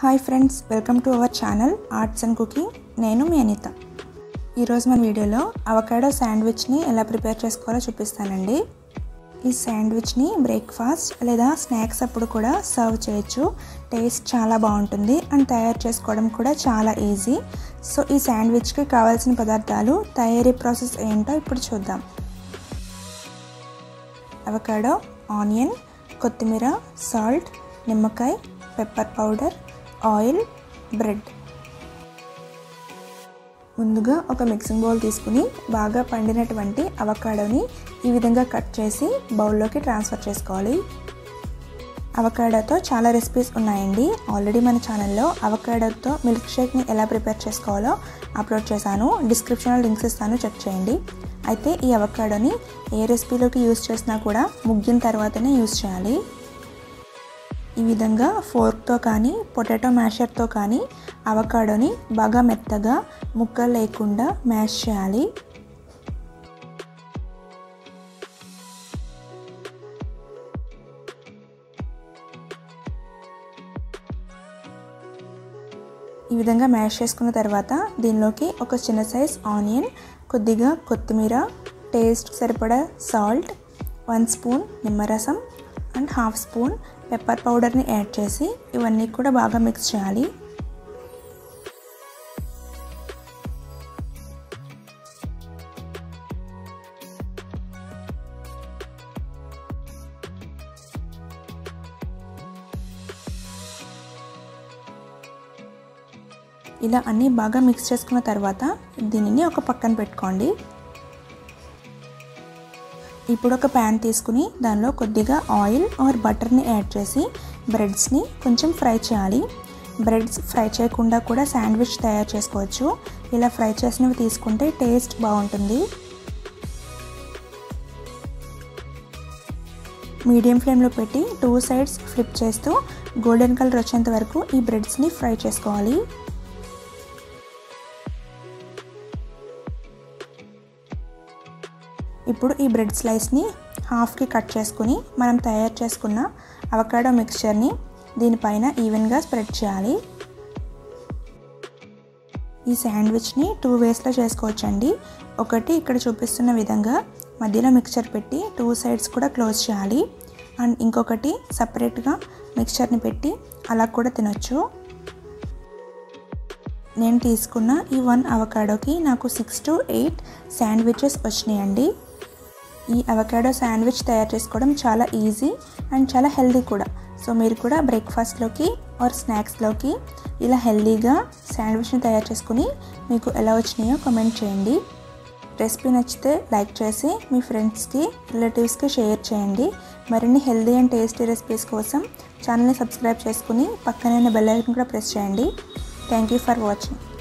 hi friends welcome to our channel arts and cooking నేను మీ అనిత ఈరోజు మన వీడియోలో అవకాడో శాండ్విచ్ని ఎలా ప్రిపేర్ చేసుకోవాలో చూపిస్తానండి ఈ శాండ్విచ్ని బ్రేక్ఫాస్ట్ లేదా స్నాక్స్ అప్పుడు కూడా సర్వ్ చేయొచ్చు టేస్ట్ చాలా బాగుంటుంది అండ్ తయారు చేసుకోవడం కూడా చాలా ఈజీ సో ఈ శాండ్విచ్కి కావాల్సిన పదార్థాలు తయారీ ప్రాసెస్ ఏంటో ఇప్పుడు చూద్దాం అవకాడో ఆనియన్ కొత్తిమీర సాల్ట్ నిమ్మకాయ పెప్పర్ పౌడర్ ఆయిల్ బ్రెడ్ ముందుగా ఒక మిక్సింగ్ బౌల్ తీసుకుని బాగా పండినటువంటి అవకాడోని ఈ విధంగా కట్ చేసి బౌల్లోకి ట్రాన్స్ఫర్ చేసుకోవాలి అవకాడోతో చాలా రెసిపీస్ ఉన్నాయండి ఆల్రెడీ మన ఛానల్లో అవకాడోతో మిల్క్ షేక్ని ఎలా ప్రిపేర్ చేసుకోవాలో అప్లోడ్ చేశాను డిస్క్రిప్షన్లో లింక్స్ ఇస్తాను చెక్ చేయండి అయితే ఈ అవకాడోని ఏ రెసిపీలోకి యూస్ చేసినా కూడా ముగ్గిన తర్వాతనే యూస్ చేయాలి ఈ విధంగా ఫోర్క్తో కానీ పొటాటో మ్యాషర్తో కానీ అవకాడోని బాగా మెత్తగా ముక్కలు లేకుండా మ్యాష్ చేయాలి ఈ విధంగా మ్యాష్ చేసుకున్న తర్వాత దీనిలోకి ఒక చిన్న సైజ్ ఆనియన్ కొద్దిగా కొత్తిమీర టేస్ట్ సరిపడా సాల్ట్ వన్ స్పూన్ నిమ్మరసం అండ్ హాఫ్ స్పూన్ పెప్పర్ పౌడర్ని యాడ్ చేసి ఇవన్నీ కూడా బాగా మిక్స్ చేయాలి ఇలా అన్నీ బాగా మిక్స్ చేసుకున్న తర్వాత దీనిని ఒక పక్కన పెట్టుకోండి ఇప్పుడు ఒక ప్యాన్ తీసుకుని దానిలో కొద్దిగా ఆయిల్ ఆర్ బటర్ని యాడ్ చేసి బ్రెడ్స్ని కొంచెం ఫ్రై చేయాలి బ్రెడ్స్ ఫ్రై చేయకుండా కూడా శాండ్విచ్ తయారు చేసుకోవచ్చు ఇలా ఫ్రై చేసినవి తీసుకుంటే టేస్ట్ బాగుంటుంది మీడియం ఫ్లేమ్లో పెట్టి టూ సైడ్స్ ఫ్లిప్ చేస్తూ గోల్డెన్ కలర్ వచ్చేంత వరకు ఈ బ్రెడ్స్ని ఫ్రై చేసుకోవాలి ఇప్పుడు ఈ బ్రెడ్ స్లైస్ని హాఫ్కి కట్ చేసుకుని మనం తయారు చేసుకున్న అవకాడో మిక్స్చర్ని దీనిపైన ఈవెన్గా స్ప్రెడ్ చేయాలి ఈ శాండ్విచ్ని టూ వేస్లో చేసుకోవచ్చండి ఒకటి ఇక్కడ చూపిస్తున్న విధంగా మధ్యలో మిక్చర్ పెట్టి టూ సైడ్స్ కూడా క్లోజ్ చేయాలి అండ్ ఇంకొకటి సపరేట్గా మిక్చర్ని పెట్టి అలా కూడా తినొచ్చు నేను తీసుకున్న ఈ వన్ అవకాడోకి నాకు సిక్స్ టు ఎయిట్ శాండ్విచెస్ వచ్చినాయండి ఈ అవకాడో శాండ్విచ్ తయారు చేసుకోవడం చాలా ఈజీ అండ్ చాలా హెల్దీ కూడా సో మీరు కూడా బ్రేక్ఫాస్ట్లోకి ఆర్ స్నాక్స్లోకి ఇలా హెల్దీగా శాండ్విచ్ని తయారు చేసుకుని మీకు ఎలా వచ్చినాయో కమెంట్ చేయండి రెసిపీ నచ్చితే లైక్ చేసి మీ ఫ్రెండ్స్కి రిలేటివ్స్కి షేర్ చేయండి మరిన్ని హెల్దీ అండ్ టేస్టీ రెసిపీస్ కోసం ఛానల్ని సబ్స్క్రైబ్ చేసుకుని పక్కనే బెల్ ఐకన్ కూడా ప్రెస్ చేయండి థ్యాంక్ యూ ఫర్ వాచింగ్